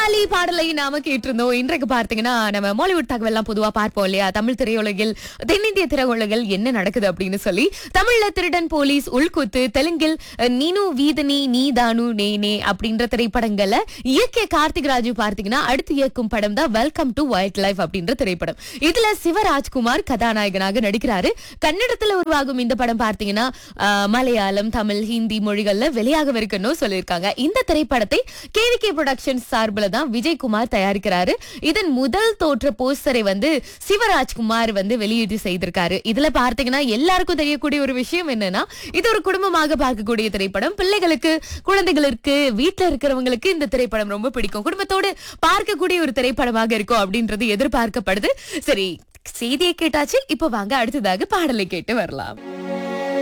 கோமாளி பாடலை நாம கேட்டிருந்தோம் இன்றைக்கு பார்த்தீங்கன்னா நம்ம மாலிவுட் தகவல் எல்லாம் பொதுவா பார்ப்போம் இல்லையா தமிழ் திரையுலகில் தென்னிந்திய திரையுலகில் என்ன நடக்குது அப்படின்னு சொல்லி தமிழ்ல திருடன் போலீஸ் உள்குத்து தெலுங்கில் அஹ், நீனு வீதனி நீ தானு நேனே அப்படின்ற திரைப்படங்கள்ல இயக்கிய கார்த்திக் ராஜு பார்த்தீங்கன்னா அடுத்து இயக்கும் படம் தான் வெல்கம் டு வைல்ட் லைஃப் அப்படின்ற திரைப்படம் இதுல சிவராஜ்குமார் கதாநாயகனாக நடிக்கிறாரு கன்னடத்துல உருவாகும் இந்த படம் பார்த்தீங்கன்னா அஹ், மலையாளம் தமிழ் ஹிந்தி மொழிகள்ல வெளியாகவிருக்குன்னு சொல்லியிருக்காங்க இந்த திரைப்படத்தை கேவிகே ப்ரொடக்ஷன்ஸ் சார்பில் தான் விஜயகுமார் தயாரிக்கிறாரு இதன் முதல் தோற்ற போஸ்டரை வந்து சிவராஜ்குமார் வந்து வெளியீடு செய்திருக்காரு இதுல பார்த்தீங்கன்னா எல்லாருக்கும் தெரியக்கூடிய ஒரு விஷயம் என்னன்னா இது ஒரு குடும்பமாக பார்க்கக்கூடிய திரைப்படம் பிள்ளைகளுக்கு குழந்தைகளுக்கு வீட்டுல இருக்கிறவங்களுக்கு இந்த திரைப்படம் ரொம்ப பிடிக்கும் குடும்பத்தோடு பார்க்கக்கூடிய ஒரு திரைப்படமாக இருக்கும் அப்படின்றது எதிர்பார்க்கப்படுது சரி செய்தியை கேட்டாச்சு இப்போ வாங்க அடுத்ததாக பாடலை கேட்டு வரலாம்